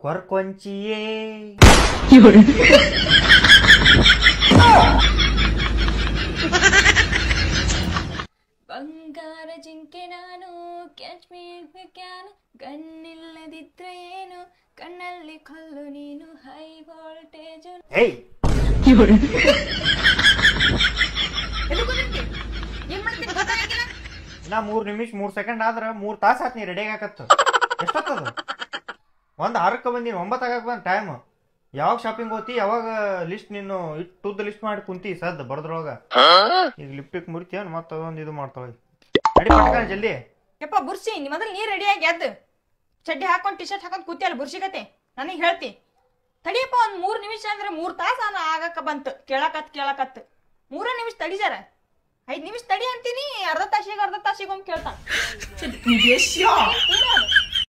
ಕೊರ್ಕೊಂಚಿಯೇ ಬಂಗಾರ ಜಿಂಕೆ ನಾನು ಕ್ಯಾಚ್ ಮೀ ಕ್ಯಾನ್ ಗಣ್ಣಿಲ್ಲದಿದ್ರೆ ಏನು ಕಣ್ಣಲ್ಲಿ ಕಲ್ಲು ನೀನು ಹೈ ವೋಲ್ಟೇಜ್ ಏಯ್ ಏನ್ ಮಾಡ್ತೀನಿ ಗೊತ್ತಾಗಿಲ್ಲ ನಾ ಮೂರ್ ನಿಮಿಷ ಮೂರ್ ಸೆಕೆಂಡ್ ಆದ್ರ ಮೂರ್ ತಾಸ ಆತ್ ನೀ ರೆಡಿ ಆಗತ್ತ ಎಷ್ಟೊತ್ತದ ಒಂದ್ ಆರಕ್ಕೆ ಬಂದಿನಿ ಒಂಬತ್ತು ಆಗಕ್ ಬಂದ್ ಟೈಮ್ ಯಾವಾಗ ಶಾಪಿಂಗ್ ಹೋತಿ ಯಾವಾಗ ಲಿಸ್ಟ್ ನೀನು ಇಟ್ಟು ಲಿಸ್ಟ್ ಮಾಡಿ ಕುಂತಿ ಸದ್ ಬಡದ್ರೊಳಗ ಈಗ ಲಿಪ್ಟಿಕ್ ಮುರಿತೀಯ ಮತ್ತ ಅದೊಂದು ಇದು ಮಾಡ್ತಾವ ರೆಡಿ ಪಟ್ಕ ಜಲ್ದಿ ಯಪ್ಪ ಬುರ್ಸಿ ನೀ ಮೊದಲು ನೀ ರೆಡಿಯಾಗಿ ಎದ್ದು ಚಡ್ಡಿ ಹಾಕೊಂಡು ಟಿ ಶರ್ಟ್ ಹಾಕೊಂಡು ಕೂತಿಯಲ್ಲ ಬುರ್ಸಿಗತೆ ನನಗೆ ಹೇಳ್ತಿ ತಡಿಯಪ್ಪ ಒಂದ್ ಮೂರ್ ನಿಮಿಷ ಅಂದ್ರೆ ಮೂರ್ ತಾಸ ಆಗಕ್ಕ ಬಂತು ಕೇಳಕತ್ ಕೇಳಕತ್ ಮೂರ ನಿಮಿಷ ತಡಿ ಜರ ಐದ್ ನಿಮಿಷ ತಡಿ ಅಂತೀನಿ ಅರ್ಧ ತಾಸಿಗೆ ಅರ್ಧ ತಾಸಿಗೆ ಒಮ್ಮೆ ಕೇಳ್ತಾನ